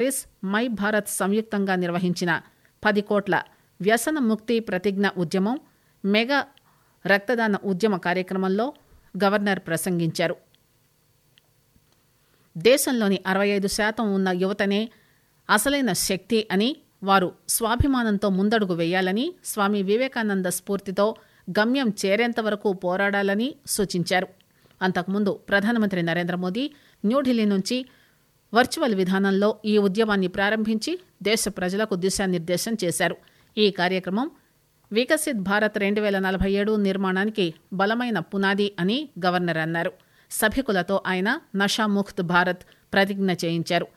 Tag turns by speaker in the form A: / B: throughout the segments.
A: office my Bharat సంయుక్తంగా నిర్వహించిన పది కోట్ల వ్యసన ముక్తి ప్రతిజ్ఞ ఉద్యమం మెగా రక్తదాన ఉద్యమ కార్యక్రమంలో గవర్నర్ ప్రసంగించారు దేశంలోని అరవై ఐదు శాతం ఉన్న యువతనే అసలైన శక్తి అని వారు స్వాభిమానంతో ముందడుగు వేయాలని స్వామి వివేకానంద స్ఫూర్తితో గమ్యం చేరేంత వరకు పోరాడాలని సూచించారు అంతకుముందు ప్రధానమంత్రి నరేంద్ర మోదీ న్యూఢిల్లీ నుంచి వర్చువల్ విధానంలో ఈ ఉద్యమాన్ని ప్రారంభించి దేశ ప్రజలకు దిశానిర్దేశం చేశారు ఈ కార్యక్రమం వికసిత్ భారత్ రెండు వేల నలభై ఏడు నిర్మాణానికి బలమైన పునాది అని గవర్నర్ అన్నారు సభికులతో ఆయన నషాముక్త్ భారత్ ప్రతిజ్ఞ చేయించారు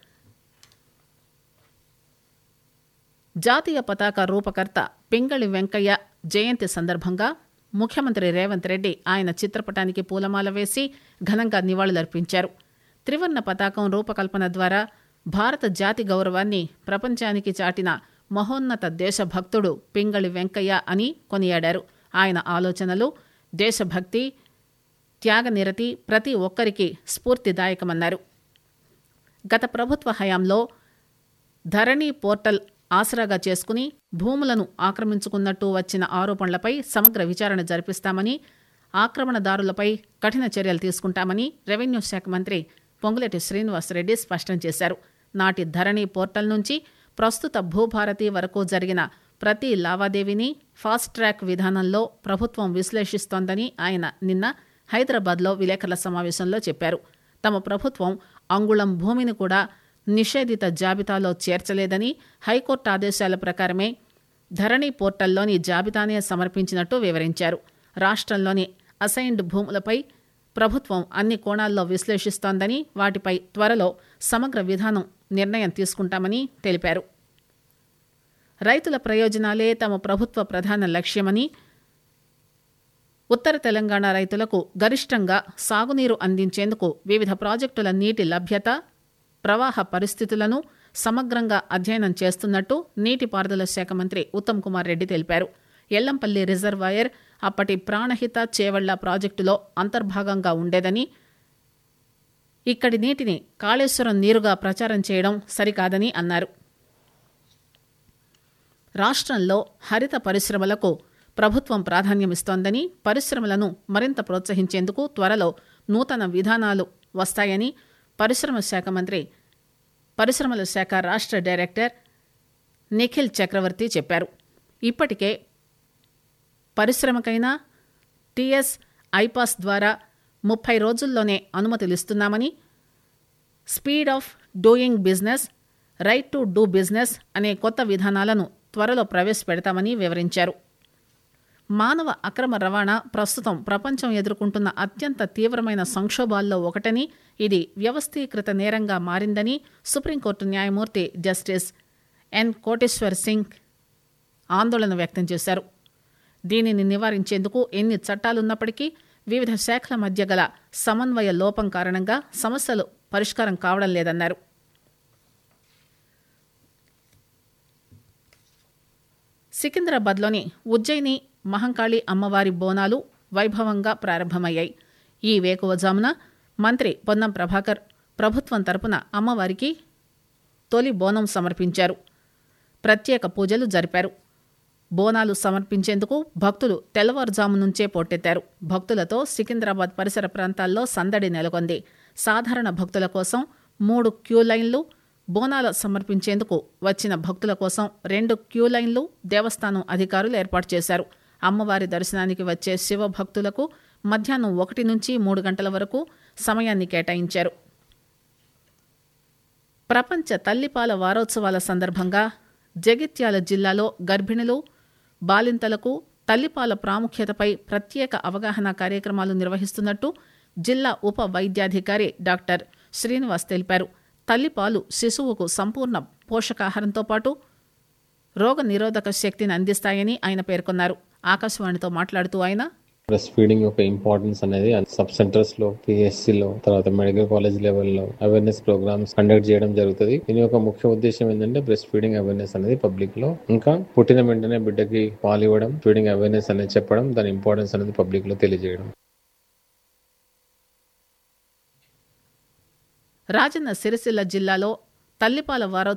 A: జాతీయ పతాక రూపకర్త పింగళి వెంకయ్య జయంతి సందర్భంగా ముఖ్యమంత్రి రేవంత్ రెడ్డి ఆయన చిత్రపటానికి పూలమాల వేసి ఘనంగా నివాళులర్పించారు త్రివర్ణ పతాకం రూపకల్పన ద్వారా భారత జాతి గౌరవాన్ని ప్రపంచానికి చాటిన మహోన్నత దేశభక్తుడు పింగళి వెంకయ్య అని కొనియాడారు ఆయన ఆలోచనలు దేశభక్తి త్యాగనిరతి ప్రతి ఒక్కరికి స్ఫూర్తిదాయకమన్నారు గత ప్రభుత్వ హయాంలో ధరణి పోర్టల్ ఆసరాగా చేసుకుని భూములను ఆక్రమించుకున్నట్టు వచ్చిన ఆరోపణలపై సమగ్ర విచారణ జరిపిస్తామని ఆక్రమణదారులపై కఠిన చర్యలు తీసుకుంటామని రెవెన్యూ శాఖ మంత్రి పొంగులేటి శ్రీనివాసరెడ్డి స్పష్టం చేశారు నాటి ధరణి పోర్టల్ నుంచి ప్రస్తుత భూభారతి వరకు జరిగిన ప్రతి లావాదేవీని ఫాస్ట్ ట్రాక్ విధానంలో ప్రభుత్వం విశ్లేషిస్తోందని ఆయన నిన్న హైదరాబాద్లో విలేకరుల సమావేశంలో చెప్పారు తమ ప్రభుత్వం అంగుళం భూమిని కూడా నిషేధిత జాబితాలో చేర్చలేదని హైకోర్టు ఆదేశాల ప్రకారమే ధరణి పోర్టల్లోని జాబితానే సమర్పించినట్టు వివరించారు రాష్ట్రంలోని అసైన్డ్ భూములపై ప్రభుత్వం అన్ని కోణాల్లో విశ్లేషిస్తోందని వాటిపై త్వరలో సమగ్ర విధానం నిర్ణయం తీసుకుంటామని తెలిపారు రైతుల ప్రయోజనాలే తమ ప్రభుత్వ ప్రధాన లక్ష్యమని ఉత్తర తెలంగాణ రైతులకు గరిష్టంగా సాగునీరు అందించేందుకు వివిధ ప్రాజెక్టుల నీటి లభ్యత ప్రవాహ పరిస్థితులను సమగ్రంగా అధ్యయనం చేస్తున్నట్టు నీటిపారుదల శాఖ మంత్రి ఉత్తమ్ కుమార్ రెడ్డి తెలిపారు ఎల్లంపల్లి రిజర్వాయర్ అప్పటి ప్రాణహిత చేవళ్ల ప్రాజెక్టులో అంతర్భాగంగా ఉండేదని ఇక్కడి నీటిని కాళేశ్వరం నీరుగా ప్రచారం చేయడం సరికాదని అన్నారు రాష్ట్రంలో హరిత పరిశ్రమలకు ప్రభుత్వం ప్రాధాన్యమిస్తోందని పరిశ్రమలను మరింత ప్రోత్సహించేందుకు త్వరలో నూతన విధానాలు వస్తాయని పరిశ్రమ శాఖ మంత్రి పరిశ్రమల శాఖ రాష్ట్ర డైరెక్టర్ నిఖిల్ చక్రవర్తి చెప్పారు ఇప్పటికే పరిశ్రమకైనా టీఎస్ ఐపాస్ ద్వారా ముప్పై రోజుల్లోనే అనుమతులిస్తున్నామని speed of doing business right to do business అనే కొత్త విధానాలను త్వరలో ప్రవేశపెడతామని వివరించారు మానవ అక్రమ రవాణా ప్రస్తుతం ప్రపంచం ఎదుర్కొంటున్న అత్యంత తీవ్రమైన సంక్షోభాల్లో ఒకటని ఇది వ్యవస్థీకృత నేరంగా మారిందని సుప్రీంకోర్టు న్యాయమూర్తి జస్టిస్ ఎన్ కోటేశ్వర్ సింగ్ ఆందోళన వ్యక్తం చేశారు దీనిని నివారించేందుకు ఎన్ని చట్టాలున్నప్పటికీ వివిధ శాఖల మధ్య గల సమన్వయ లోపం కారణంగా సమస్యలు పరిష్కారం కావడం లేదన్నారు సికింద్రాబాద్లోని ఉజ్జయిని మహంకాళి అమ్మవారి బోనాలు వైభవంగా ప్రారంభమయ్యాయి ఈ వేకువజామున మంత్రి పొన్నం ప్రభాకర్ ప్రభుత్వం తరపున అమ్మవారికి తొలి బోనం సమర్పించారు ప్రత్యేక పూజలు జరిపారు బోనాలు సమర్పించేందుకు భక్తులు తెల్లవారుజాము నుంచే పోటెత్తారు భక్తులతో సికింద్రాబాద్ పరిసర ప్రాంతాల్లో సందడి నెలకొంది సాధారణ భక్తుల కోసం మూడు క్యూ లైన్లు బోనాల సమర్పించేందుకు వచ్చిన భక్తుల కోసం రెండు క్యూ లైన్లు దేవస్థానం అధికారులు ఏర్పాటు చేశారు అమ్మవారి దర్శనానికి వచ్చే శివ భక్తులకు మధ్యాహ్నం ఒకటి నుంచి మూడు గంటల వరకు సమయాన్ని కేటాయించారు ప్రపంచ తల్లిపాల వారోత్సవాల సందర్భంగా జగిత్యాల జిల్లాలో గర్భిణులు బాలింతలకు తల్లిపాల ప్రాముఖ్యతపై ప్రత్యేక అవగాహన కార్యక్రమాలు నిర్వహిస్తున్నట్టు జిల్లా ఉప వైద్యాధికారి డాక్టర్ శ్రీనివాస్ తెలిపారు తల్లిపాలు శిశువుకు సంపూర్ణ పోషకాహారంతో పాటు రోగ నిరోధక శక్తిని అందిస్తాయని ఆయన పేర్కొన్నారు ఆకాశవాణితో మాట్లాడుతూ ఆయన
B: బ్రెస్ట్ ఫీడింగ్ యొక్క ఇంపార్టెన్స్ అనేది సబ్ సెంటర్స్ లో పిఎస్సి లో తర్వాత మెడికల్ కాలేజ్ లెవెల్లో అవేర్నెస్ ప్రోగ్రామ్స్ కండక్ట్ చేయడం జరుగుతుంది దీని యొక్క ముఖ్య ఉద్దేశం ఏంటంటే బ్రెస్ట్ ఫీడింగ్ అవేర్నెస్ అనేది పబ్లిక్ లో ఇంకా పుట్టిన వెంటనే బిడ్డకి పాలు ఇవ్వడం ఫీడింగ్ అవేర్నెస్ అనేది చెప్పడం దాని ఇంపార్టెన్స్ అనేది పబ్లిక్ లో తెలియజేయడం
A: రాజన్న సిరిసిల్ల జిల్లాలో తల్లిపాల వారోత్సవం